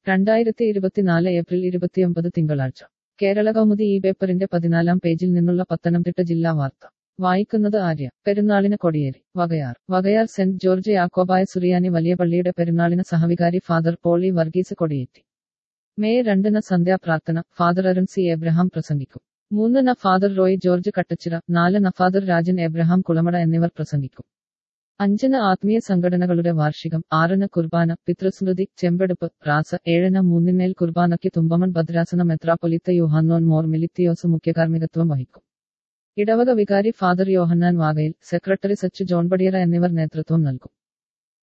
രണ്ടായിരത്തി ഇരുപത്തിനാല് ഏപ്രിൽ ഇരുപത്തിയൊമ്പത് തിങ്കളാഴ്ച കേരള കൗമുദി ഈ പേപ്പറിന്റെ പതിനാലാം പേജിൽ നിന്നുള്ള പത്തനംതിട്ട ജില്ലാ വാർത്ത വായിക്കുന്നത് ആര്യ പെരുന്നാളിന് കൊടിയേരി വകയാർ വകയാർ സെന്റ് ജോർജ് യാക്കോബായ സുറിയാനി വലിയ പള്ളിയുടെ പെരുന്നാളിന് സഹവികാരി ഫാദർ പോളി വർഗീസ് കൊടിയേറ്റി മെയ് രണ്ടിന് സന്ധ്യാപ്രാർത്ഥന ഫാദർ അരുൺ സി എബ്രഹാം പ്രസംഗിക്കും മൂന്നിന് ഫാദർ റോയ് ജോർജ് കട്ടച്ചിറ നാലിന് ഫാദർ രാജൻ എബ്രഹാം കുളമട എന്നിവർ പ്രസംഗിക്കും അഞ്ചിന് ആത്മീയ സംഘടനകളുടെ വാർഷികം ആറിന് കുർബാന പിതൃസ്മൃതി ചെമ്പെടുപ്പ് റാസ ഏഴിന് മൂന്നിനേൽ കുർബാനയ്ക്ക് തുമ്പമൺ ഭദ്രാസന മെത്രാപ്പൊലിത്ത യുഹാന്നോൻ മോർ മിലിത്തിയോസ് മുഖ്യകാർമ്മികത്വം വഹിക്കും ഇടവക വികാരി ഫാദർ യോഹന്നാൻ വാകയിൽ സെക്രട്ടറി സച്ച് ജോൺ ബടിയറ എന്നിവർ നേതൃത്വം നൽകും